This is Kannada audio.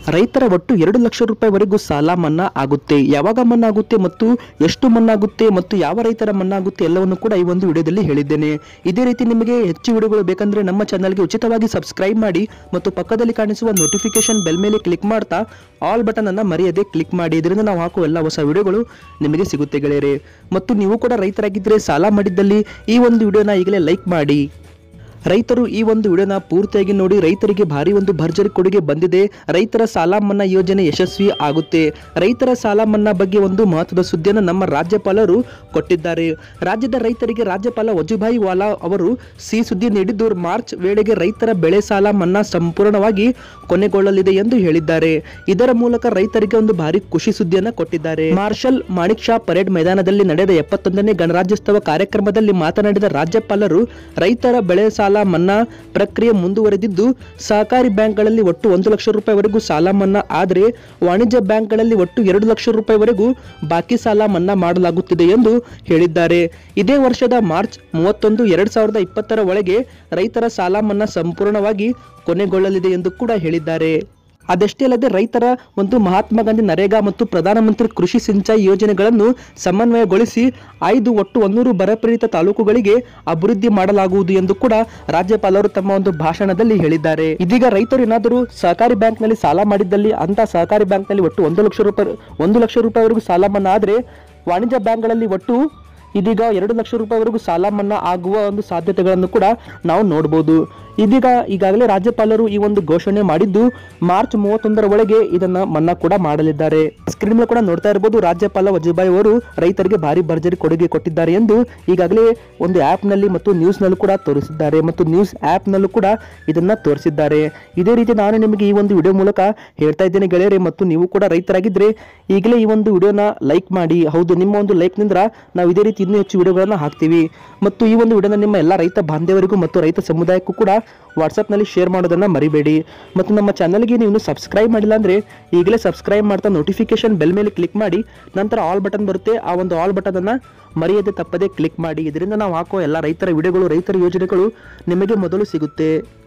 ರೈತರ ಒಟ್ಟು ಎರಡು ಲಕ್ಷ ರೂಪಾಯಿವರೆಗೂ ಸಾಲ ಮನ್ನಾ ಆಗುತ್ತೆ ಯಾವಾಗ ಮನ್ನಾ ಆಗುತ್ತೆ ಮತ್ತು ಎಷ್ಟು ಮನ್ನಾ ಆಗುತ್ತೆ ಮತ್ತು ಯಾವ ರೈತರ ಮನ್ನಾ ಆಗುತ್ತೆ ಎಲ್ಲವನ್ನು ಕೂಡ ಈ ಒಂದು ವಿಡಿಯೋದಲ್ಲಿ ಹೇಳಿದ್ದೇನೆ ಇದೇ ರೀತಿ ನಿಮಗೆ ಹೆಚ್ಚು ವಿಡಿಯೋಗಳು ಬೇಕಂದ್ರೆ ನಮ್ಮ ಚಾನಲ್ಗೆ ಉಚಿತವಾಗಿ ಸಬ್ಸ್ಕ್ರೈಬ್ ಮಾಡಿ ಮತ್ತು ಪಕ್ಕದಲ್ಲಿ ಕಾಣಿಸುವ ನೋಟಿಫಿಕೇಶನ್ ಬೆಲ್ ಮೇಲೆ ಕ್ಲಿಕ್ ಮಾಡ್ತಾ ಆಲ್ ಬಟನ್ ಅನ್ನ ಮರೆಯದೆ ಕ್ಲಿಕ್ ಮಾಡಿ ಇದರಿಂದ ನಾವು ಹಾಕುವ ಎಲ್ಲ ಹೊಸ ವಿಡಿಯೋಗಳು ನಿಮಗೆ ಸಿಗುತ್ತೆ ಗೆಳೆಯರೆ ಮತ್ತು ನೀವು ಕೂಡ ರೈತರಾಗಿದ್ದರೆ ಸಾಲ ಮಾಡಿದ್ದಲ್ಲಿ ಈ ಒಂದು ವಿಡಿಯೋನ ಈಗಲೇ ಲೈಕ್ ಮಾಡಿ ರೈತರು ಈ ಒಂದು ವಿಡಿಯೋನ ಪೂರ್ತಿಯಾಗಿ ನೋಡಿ ರೈತರಿಗೆ ಭಾರಿ ಒಂದು ಭರ್ಜರಿ ಕೊಡುಗೆ ಬಂದಿದೆ ರೈತರ ಸಾಲ ಮನ್ನಾ ಯೋಜನೆ ಯಶಸ್ವಿ ಆಗುತ್ತೆ ರೈತರ ಸಾಲ ಮನ್ನಾ ಬಗ್ಗೆ ಒಂದು ಮಹತ್ವದ ಸುದ್ದಿಯನ್ನು ನಮ್ಮ ರಾಜ್ಯಪಾಲರು ಕೊಟ್ಟಿದ್ದಾರೆ ರಾಜ್ಯದ ರೈತರಿಗೆ ರಾಜ್ಯಪಾಲ ವಜುಭಾಯಿ ವಾಲಾ ಅವರು ಸಿಹಿ ಸುದ್ದಿ ನೀಡಿದ್ದು ಮಾರ್ಚ್ ವೇಳೆಗೆ ರೈತರ ಬೆಳೆ ಸಾಲ ಮನ್ನಾ ಸಂಪೂರ್ಣವಾಗಿ ಕೊನೆಗೊಳ್ಳಲಿದೆ ಎಂದು ಹೇಳಿದ್ದಾರೆ ಇದರ ಮೂಲಕ ರೈತರಿಗೆ ಒಂದು ಭಾರಿ ಖುಷಿ ಸುದ್ದಿಯನ್ನ ಕೊಟ್ಟಿದ್ದಾರೆ ಮಾರ್ಷಲ್ ಮಾಣಿಕ್ ಶಾ ಪರೇಡ್ ಮೈದಾನದಲ್ಲಿ ನಡೆದ ಎಪ್ಪತ್ತೊಂದನೇ ಗಣರಾಜ್ಯೋತ್ಸವ ಕಾರ್ಯಕ್ರಮದಲ್ಲಿ ಮಾತನಾಡಿದ ರಾಜ್ಯಪಾಲರು ರೈತರ ಬೆಳೆ ಸಾಲ ಮನ್ನಾ ಪ್ರಕ್ರಿಯೆ ಮುಂದುವರೆದಿದ್ದು ಸಹಕಾರಿ ಬ್ಯಾಂಕ್ಗಳಲ್ಲಿ ಒಟ್ಟು ಒಂದು ಲಕ್ಷ ರೂಪಾಯಿವರೆಗೂ ಸಾಲ ಮನ್ನಾ ಆದರೆ ವಾಣಿಜ್ಯ ಬ್ಯಾಂಕ್ಗಳಲ್ಲಿ ಒಟ್ಟು ಎರಡು ಲಕ್ಷ ರೂಪಾಯಿವರೆಗೂ ಬಾಕಿ ಸಾಲ ಮನ್ನಾ ಮಾಡಲಾಗುತ್ತಿದೆ ಎಂದು ಹೇಳಿದ್ದಾರೆ ಇದೇ ವರ್ಷದ ಮಾರ್ಚ್ ಮೂವತ್ತೊಂದು ಎರಡ್ ಸಾವಿರದ ಇಪ್ಪತ್ತರ ಒಳಗೆ ರೈತರ ಸಾಲ ಮನ್ನಾ ಸಂಪೂರ್ಣವಾಗಿ ಕೊನೆಗೊಳ್ಳಲಿದೆ ಎಂದು ಕೂಡ ಹೇಳಿದ್ದಾರೆ ಅದಷ್ಟೇ ಅಲ್ಲದೆ ರೈತರ ಒಂದು ಮಹಾತ್ಮ ಗಾಂಧಿ ನರೇಗಾ ಮತ್ತು ಪ್ರಧಾನಮಂತ್ರಿ ಕೃಷಿ ಸಿಂಚಾಯಿ ಯೋಜನೆಗಳನ್ನು ಸಮನ್ವಯಗೊಳಿಸಿ ಐದು ಒಟ್ಟು ಒಂದೂರು ಬರಪೀಡಿತ ತಾಲೂಕುಗಳಿಗೆ ಅಭಿವೃದ್ಧಿ ಮಾಡಲಾಗುವುದು ಎಂದು ಕೂಡ ರಾಜ್ಯಪಾಲರು ತಮ್ಮ ಒಂದು ಭಾಷಣದಲ್ಲಿ ಹೇಳಿದ್ದಾರೆ ಇದೀಗ ರೈತರು ಏನಾದರೂ ಸಹಕಾರಿ ಬ್ಯಾಂಕ್ನಲ್ಲಿ ಸಾಲ ಮಾಡಿದ್ದಲ್ಲಿ ಅಂತ ಸಹಕಾರಿ ಬ್ಯಾಂಕ್ನಲ್ಲಿ ಒಟ್ಟು ಒಂದು ಲಕ್ಷ ರೂಪಾಯಿ ಒಂದು ಲಕ್ಷ ರೂಪಾಯಿವರೆಗೂ ಸಾಲ ಮನ್ನಾ ಆದರೆ ವಾಣಿಜ್ಯ ಬ್ಯಾಂಕ್ಗಳಲ್ಲಿ ಒಟ್ಟು ಇದೀಗ ಎರಡು ಲಕ್ಷ ರೂಪಾಯಿವರೆಗೂ ಸಾಲ ಮನ್ನಾ ಆಗುವ ಒಂದು ಸಾಧ್ಯತೆಗಳನ್ನು ಕೂಡ ನಾವು ನೋಡಬಹುದು ಇದೀಗ ಈಗಾಗಲೇ ರಾಜ್ಯಪಾಲರು ಈ ಒಂದು ಘೋಷಣೆ ಮಾಡಿದ್ದು ಮಾರ್ಚ್ ಮೂವತ್ತೊಂದರ ಒಳಗೆ ಇದನ್ನ ಮನ್ನಾ ಕೂಡ ಮಾಡಲಿದ್ದಾರೆ ಸ್ಕ್ರೀನ್ ಮೇಲೆ ಕೂಡ ನೋಡ್ತಾ ಇರಬಹುದು ರಾಜ್ಯಪಾಲ ವಜುಭಾಯಿ ಅವರು ರೈತರಿಗೆ ಭಾರಿ ಭರ್ಜರಿ ಕೊಡುಗೆ ಕೊಟ್ಟಿದ್ದಾರೆ ಎಂದು ಈಗಾಗಲೇ ಒಂದು ಆಪ್ ನಲ್ಲಿ ಮತ್ತು ನ್ಯೂಸ್ ನಲ್ಲೂ ಕೂಡ ತೋರಿಸಿದ್ದಾರೆ ಮತ್ತು ನ್ಯೂಸ್ ಆಪ್ ನಲ್ಲೂ ಕೂಡ ಇದನ್ನ ತೋರಿಸಿದ್ದಾರೆ ಇದೇ ರೀತಿ ನಾನು ನಿಮಗೆ ಈ ಒಂದು ವಿಡಿಯೋ ಮೂಲಕ ಹೇಳ್ತಾ ಇದ್ದೇನೆ ಗೆಳೆಯರೆ ಮತ್ತು ನೀವು ಕೂಡ ರೈತರಾಗಿದ್ದರೆ ಈಗಲೇ ಈ ಒಂದು ವಿಡಿಯೋನ ಲೈಕ್ ಮಾಡಿ ಹೌದು ನಿಮ್ಮ ಒಂದು ಲೈಕ್ ನಿಂದ ನಾವು ಇದೇ ರೀತಿ ಇನ್ನೂ ಹೆಚ್ಚು ವಿಡಿಯೋಗಳನ್ನ ಹಾಕ್ತೀವಿ ಮತ್ತು ಈ ಒಂದು ವಿಡಿಯೋನ ನಿಮ್ಮ ಎಲ್ಲ ರೈತ ಬಾಂಧವರಿಗೂ ಮತ್ತು ರೈತ ಸಮುದಾಯಕ್ಕೂ ಕೂಡ ವಾಟ್ಸಪ್ನಲ್ಲಿ ಶೇರ್ ಮಾಡೋದನ್ನ ಮರಿಬೇಡಿ ಮತ್ತು ನಮ್ಮ ಚಾನಲ್ಗೆ ನೀವು ಇನ್ನೂ ಸಬ್ಸ್ಕ್ರೈಬ್ ಮಾಡಿಲ್ಲ ಅಂದರೆ ಈಗಲೇ ಸಬ್ಸ್ಕ್ರೈಬ್ ಮಾಡ್ತಾ ನೋಟಿಫಿಕೇಶನ್ ಬೆಲ್ ಮೇಲೆ ಕ್ಲಿಕ್ ಮಾಡಿ ನಂತರ ಆಲ್ ಬಟನ್ ಬರುತ್ತೆ ಆ ಒಂದು ಆಲ್ ಬಟನ್ ಅನ್ನ ಮರೆಯದೆ ತಪ್ಪದೆ ಕ್ಲಿಕ್ ಮಾಡಿ ಇದರಿಂದ ನಾವು ಹಾಕೋ ಎಲ್ಲ ರೈತರ ವಿಡಿಯೋಗಳು ರೈತರ ಯೋಜನೆಗಳು ನಿಮಗೆ ಮೊದಲು ಸಿಗುತ್ತೆ